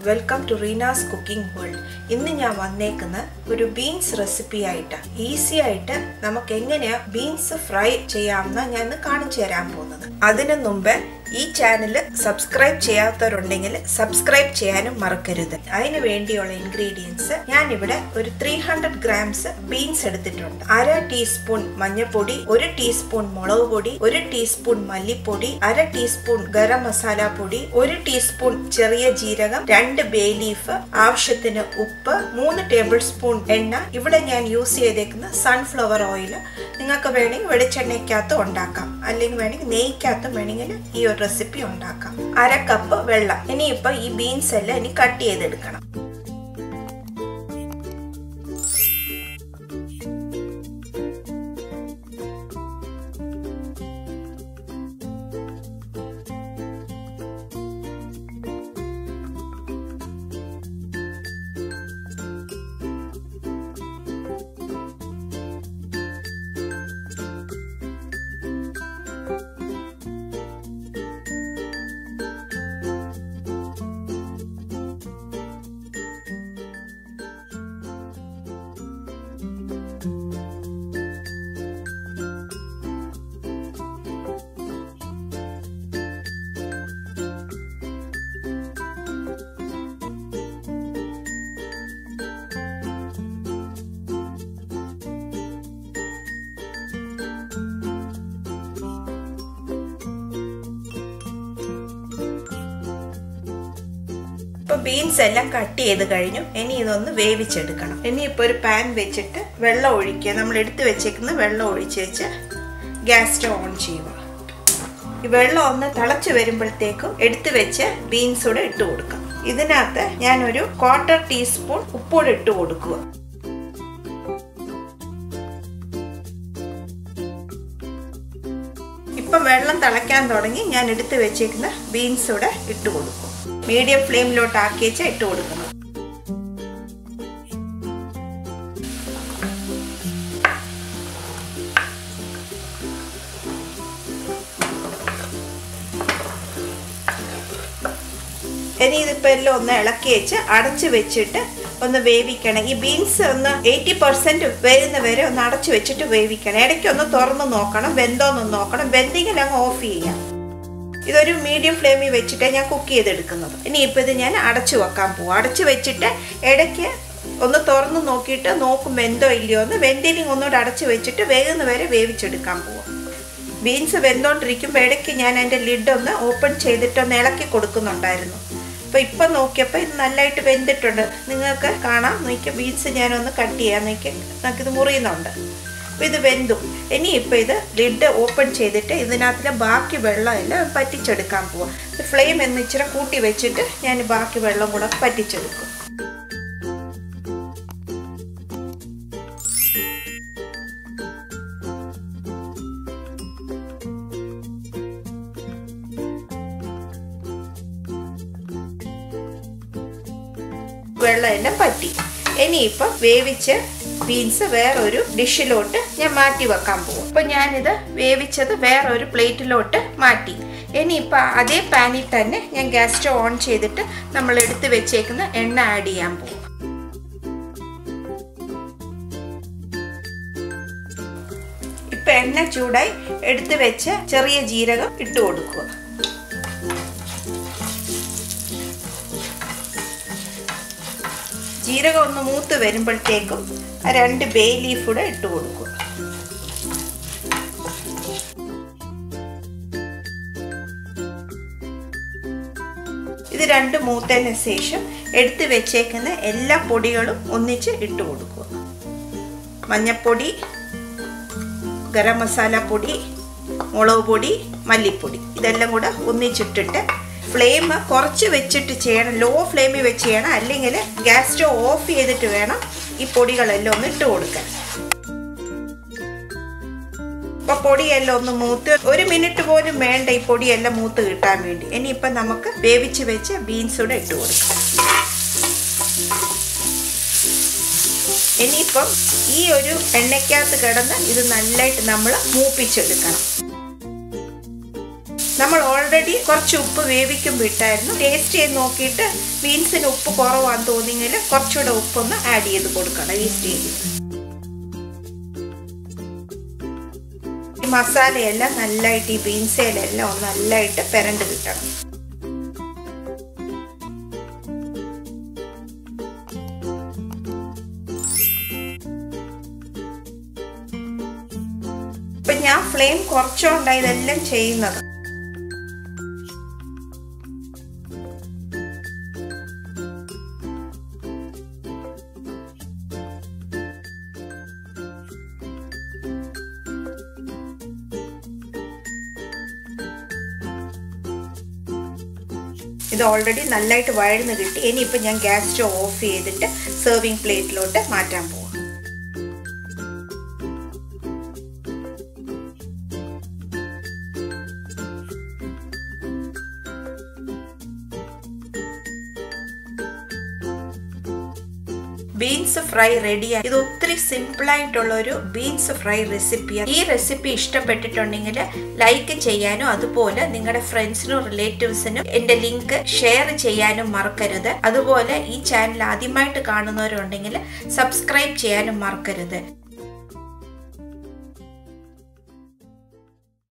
welcome to Reena's cooking world ഇന്ന് ഞാൻ വന്നേക്കുന്ന ഒരു ബീൻസ് റെസിപ്പി ആയിട്ട് ഈസി ആയിട്ട് നമുക്ക് എങ്ങനെയാ ബീൻസ് ഫ്രൈ ചെയ്യാമെന്ന് ഞാൻ ഇന്ന് കാണിച്ചു തരാൻ പോകുന്നത് അതിനു മുമ്പ് ഈ ചാനൽ സബ്സ്ക്രൈബ് ചെയ്യാത്തവരുണ്ടെങ്കിൽ സബ്സ്ക്രൈബ് ചെയ്യാനും മറക്കരുത് അതിന് വേണ്ടിയുള്ള ഇൻഗ്രീഡിയൻസ് ഞാൻ ഇവിടെ ഒരു ത്രീ ഹൺഡ്രഡ് ഗ്രാംസ് ബീൻസ് എടുത്തിട്ടുണ്ട് അര ടീസ്പൂൺ മഞ്ഞൾപ്പൊടി ഒരു ടീസ്പൂൺ മുളക് പൊടി ഒരു ടീസ്പൂൺ മല്ലിപ്പൊടി അര ടീസ്പൂൺ ഗരം മസാല പൊടി ഒരു ടീസ്പൂൺ ചെറിയ ജീരകം രണ്ട് ബേ ലീഫ് ആവശ്യത്തിന് ഉപ്പ് മൂന്ന് ടേബിൾ സ്പൂൺ എണ്ണ ഇവിടെ ഞാൻ യൂസ് ചെയ്തേക്കുന്ന സൺഫ്ലവർ ഓയിൽ നിങ്ങൾക്ക് വേണമെങ്കിൽ വെളിച്ചെണ്ണയ്ക്കകത്ത് ഉണ്ടാക്കാം അല്ലെങ്കിൽ വേണമെങ്കിൽ നെയ്ക്കകത്തും വേണമെങ്കിൽ ഈ ഒരു റെസിപ്പി ഉണ്ടാക്കാം അര കപ്പ് വെള്ളം ഇനിയിപ്പോൾ ഈ ബീൻസ് എല്ലാം ഇനി കട്ട് ചെയ്തെടുക്കണം ഇപ്പൊ ബീൻസ് എല്ലാം കട്ട് ചെയ്ത് കഴിഞ്ഞു ഇനി ഇതൊന്ന് വേവിച്ചെടുക്കണം ഇനി ഇപ്പൊ ഒരു പാൻ വെച്ചിട്ട് വെള്ളം ഒഴിക്കുക നമ്മൾ എടുത്തു വെച്ചേക്കുന്ന വെള്ളം ഒഴിച്ച് വെച്ച് ഗ്യാസ് സ്റ്റവ് ഓൺ ചെയ്യുക ഈ വെള്ളം ഒന്ന് തിളച്ച് വരുമ്പോഴത്തേക്കും എടുത്തു വെച്ച് ബീൻസ് കൂടെ ഇട്ട് കൊടുക്കാം ഇതിനകത്ത് ഞാനൊരു ക്വാർട്ടർ ടീസ്പൂൺ ഉപ്പൂടെ ഇട്ട് കൊടുക്കുക ഇപ്പം വെള്ളം തിളയ്ക്കാൻ തുടങ്ങി ഞാൻ എടുത്തു വെച്ചേക്കുന്ന ബീൻസ് കൂടെ ഇട്ട് കൊടുക്കും മീഡിയം ഫ്ലെയിമിലോട്ട് ആക്കി വെച്ച് ഇട്ട് കൊടുക്കണം ഇനി ഇതിപ്പോൾ എല്ലാം ഒന്ന് ഇളക്കി വെച്ച് അടച്ച് വെച്ചിട്ട് ഒന്ന് വേവിക്കണം ഈ ബീൻസ് ഒന്ന് എയ്റ്റി പെർസെൻറ്റ് വരുന്ന വരെ ഒന്ന് അടച്ചു വെച്ചിട്ട് വേവിക്കണം ഇടയ്ക്ക് ഒന്ന് തുറന്ന് നോക്കണം വെന്തോന്ന് നോക്കണം വെന്തെങ്കിൽ അങ്ങ് ഓഫ് ചെയ്യാം ഇതൊരു മീഡിയം ഫ്ലെയിമിൽ വെച്ചിട്ട് ഞാൻ കുക്ക് ചെയ്തെടുക്കുന്നത് ഇനി ഇപ്പോൾ ഇത് ഞാൻ അടച്ചു വെക്കാൻ പോകും അടച്ചു വെച്ചിട്ട് ഇടയ്ക്ക് ഒന്ന് തുറന്ന് നോക്കിയിട്ട് നോക്കും വെന്തോ ഇല്ലയോ എന്ന് വെന്തിലിങ് ഒന്നുകൂടെ അടച്ചു വെച്ചിട്ട് വേകുന്ന വരെ വേവിച്ചെടുക്കാൻ പോവാം ബീൻസ് വെന്തോണ്ടിരിക്കുമ്പോൾ ഇടയ്ക്ക് ഞാൻ എൻ്റെ ലിഡ് ഒന്ന് ഓപ്പൺ ചെയ്തിട്ട് ഒന്ന് ഇളക്കി കൊടുക്കുന്നുണ്ടായിരുന്നു അപ്പോൾ ഇപ്പം നോക്കിയപ്പോൾ ഇത് നല്ലതായിട്ട് വെന്തിട്ടുണ്ട് നിങ്ങൾക്ക് കാണാം നോക്കിയ ബീൻസ് ഞാനൊന്ന് കട്ട് ചെയ്യാൻ നോക്കി നമുക്കിത് മുറിയുന്നുണ്ട് അപ്പോൾ ഇത് വെന്തു ഇനി ഇപ്പോൾ ഇത് ലിഡ് ഓപ്പൺ ചെയ്തിട്ട് ഇതിനകത്തിലെ ബാക്കി വെള്ളമെല്ലാം പറ്റിച്ചെടുക്കാൻ പോവാം ഫ്ലെയിം എന്ന് ഇച്ചിരി കൂട്ടി വെച്ചിട്ട് ഞാൻ ബാക്കി വെള്ളം കൂടെ പറ്റിച്ചെടുക്കും വെള്ളമെല്ലാം പറ്റി ഇനിയിപ്പം വേവിച്ച് ബീൻസ് വേറൊരു ഡിഷിലോട്ട് ഞാൻ മാറ്റി വെക്കാൻ പോകും അപ്പോൾ ഞാനിത് വേവിച്ചത് വേറൊരു പ്ലേറ്റിലോട്ട് മാറ്റി ഇനിയിപ്പോൾ അതേ പാനിൽ തന്നെ ഞാൻ ഗ്യാസ് സ്റ്റവ് ഓൺ ചെയ്തിട്ട് നമ്മൾ എടുത്ത് വെച്ചേക്കുന്ന എണ്ണ ആഡ് ചെയ്യാൻ പോകും ഇപ്പം എണ്ണ ചൂടായി എടുത്ത് വെച്ച് ചെറിയ ജീരകം ഇട്ട് കൊടുക്കുക ജീരകം ഒന്ന് മൂത്ത് വരുമ്പോഴത്തേക്കും രണ്ട് ബേ ലീഫ് കൂടെ ഇട്ട് കൊടുക്കുക ഇത് രണ്ട് മൂത്തതിന് ശേഷം എടുത്ത് വെച്ചേക്കുന്ന എല്ലാ പൊടികളും ഒന്നിച്ച് ഇട്ട് കൊടുക്കുക മഞ്ഞപ്പൊടി ഗരം മസാല പൊടി മുളക് പൊടി മല്ലിപ്പൊടി ഇതെല്ലാം കൂടെ ഒന്നിച്ചിട്ടിട്ട് ഫ്ലെയിം കുറച്ച് വെച്ചിട്ട് ചെയ്യണം ലോ ഫ്ലെയിമിൽ വെച്ച് ചെയ്യണം അല്ലെങ്കിൽ ഗ്യാസ് സ്റ്റവ് ഓഫ് ചെയ്തിട്ട് വേണം ഈ പൊടികളെല്ലാം ഒന്ന് ഇട്ട് കൊടുക്കാൻ ഇപ്പൊ പൊടിയെല്ലാം ഒന്ന് മൂത്ത് ഒരു മിനിറ്റ് പോലും വേണ്ട ഈ പൊടിയെല്ലാം മൂത്ത് കിട്ടാൻ വേണ്ടി ഇനിയിപ്പം നമുക്ക് വേവിച്ച് വെച്ച് ബീൻസ് കൂടെ ഇട്ട് കൊടുക്കാം ഇനിയിപ്പം ഈ ഒരു എണ്ണയ്ക്കകത്ത് കിടന്ന് ഇത് നല്ലതായിട്ട് നമ്മൾ മൂപ്പിച്ചെടുക്കണം നമ്മൾ ഓൾറെഡി കുറച്ച് ഉപ്പ് വേവിക്കുമ്പോൾ ഇട്ടായിരുന്നു ടേസ്റ്റ് ചെയ്ത് നോക്കിയിട്ട് ബീൻസിന് ഉപ്പ് കുറവാന്ന് തോന്നിയെങ്കിൽ കുറച്ചുകൂടെ ഉപ്പൊന്ന് ആഡ് ചെയ്ത് കൊടുക്കണം ഈ സ്റ്റേജിൽ ഈ മസാലയെല്ലാം നല്ലതായിട്ട് ഈ ബീൻസയിലെല്ലാം ഒന്ന് നല്ലതായിട്ട് പെരണ്ട് കിട്ടണം ഇപ്പൊ ഞാൻ ഫ്ലെയിം കുറച്ചോണ്ടാണ് ഇതെല്ലാം ചെയ്യുന്നത് ഇത് ഓൾറെഡി നല്ലതായിട്ട് വഴന്ന് കിട്ടി ഇനിയിപ്പോൾ ഞാൻ ഗ്യാസ് സ്റ്റവ് ഓഫ് ചെയ്തിട്ട് സെർവിങ് പ്ലേറ്റിലോട്ട് മാറ്റാൻ പോവാം ബീൻസ് ഫ്രൈ റെഡിയാണ് ഇത് ഒത്തിരി സിമ്പിൾ ആയിട്ടുള്ള ഒരു ബീൻസ് ഫ്രൈ റെസിപ്പിയാണ് ഈ റെസിപ്പി ഇഷ്ടപ്പെട്ടിട്ടുണ്ടെങ്കിൽ ലൈക്ക് ചെയ്യാനും അതുപോലെ നിങ്ങളുടെ ഫ്രണ്ട്സിനും റിലേറ്റീവ്സിനും എന്റെ ലിങ്ക് ഷെയർ ചെയ്യാനും മറക്കരുത് അതുപോലെ ഈ ചാനൽ ആദ്യമായിട്ട് കാണുന്നവരുണ്ടെങ്കിൽ സബ്സ്ക്രൈബ് ചെയ്യാനും മറക്കരുത്